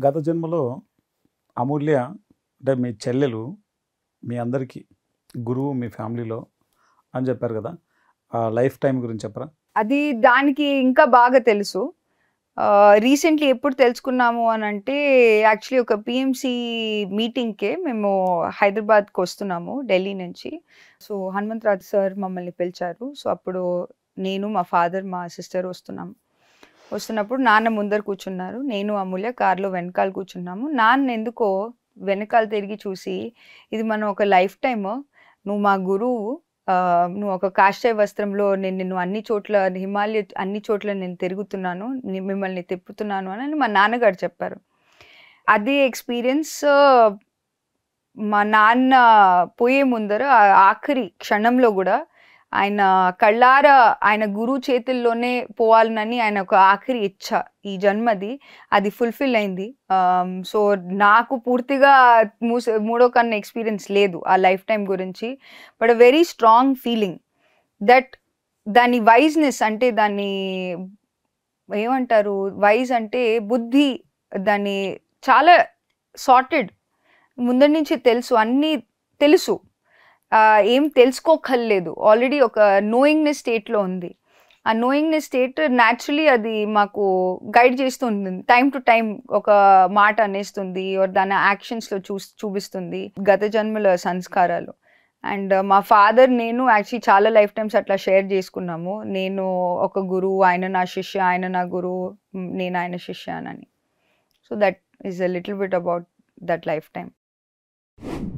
గత జన్మలో అమూల్య అంటే మీ చెల్లెలు మీ అందరికీ గురువు మీ ఫ్యామిలీలో అని చెప్పారు కదా ఆ లైఫ్ టైం గురించి చెప్పరా అది దానికి ఇంకా బాగా తెలుసు రీసెంట్లీ ఎప్పుడు తెలుసుకున్నాము అని అంటే యాక్చువల్లీ ఒక పిఎంసి మీటింగ్కే మేము హైదరాబాద్కి వస్తున్నాము ఢిల్లీ నుంచి సో హనుమంతరాజ్ సార్ మమ్మల్ని పిలిచారు సో అప్పుడు నేను మా ఫాదర్ మా సిస్టర్ వస్తున్నాం వస్తున్నప్పుడు నాన్న ముందర కూర్చున్నారు నేను అమూల్య కార్లో వెనకాల కూర్చున్నాము నాన్న ఎందుకో వెనకాల తిరిగి చూసి ఇది మనం ఒక లైఫ్ టైమ్ నువ్వు మా గురువు ఆ, నువ్వు ఒక కాషాయ వస్త్రంలో నేను నిన్ను అన్ని చోట్ల హిమాలయ అన్ని చోట్ల నేను తిరుగుతున్నాను ని- మిమ్మల్ని తిప్పుతున్నాను అని మా నాన్నగారు చెప్పారు అదే ఎక్స్పీరియన్స్ మా నాన్న పోయే ముందర ఆ ఆఖరి క్షణంలో కూడా ఆయన కళ్ళారా ఆయన గురువు చేతుల్లోనే పోవాలనని ఆయన ఒక ఆఖరి ఇచ్చ ఈ జన్మది అది ఫుల్ఫిల్ అయింది సో నాకు పూర్తిగా మూస మూడో కన్నా ఎక్స్పీరియన్స్ లేదు ఆ లైఫ్ టైం గురించి but a very strong feeling that దాని వైజ్నెస్ అంటే దాన్ని ఏమంటారు వైజ్ అంటే బుద్ధి దాన్ని చాలా సార్టెడ్ ముందర నుంచి తెలుసు అన్నీ తెలుసు ఆ, ఏం తెలుసుకోకర్లేదు ఆల్రెడీ ఒక నోయింగ్నెస్ స్టేట్లో ఉంది ఆ నోయింగ్నెస్ స్టేట్ న్యాచురలీ అది మాకు గైడ్ చేస్తూ ఉంటుంది టైం టు టైం ఒక మాట అనేస్తుంది or దాని యాక్షన్స్లో చూ చూపిస్తుంది గత జన్మల సంస్కారాలు అండ్ మా ఫాదర్ నేను యాక్చువల్లీ చాలా లైఫ్ టైమ్స్ అట్లా షేర్ చేసుకున్నాము నేను ఒక గురువు ఆయన నా శిష్య ఆయన నా గురువు మ్, నేను ఆయన శిష్య అని so that is a little bit about that life time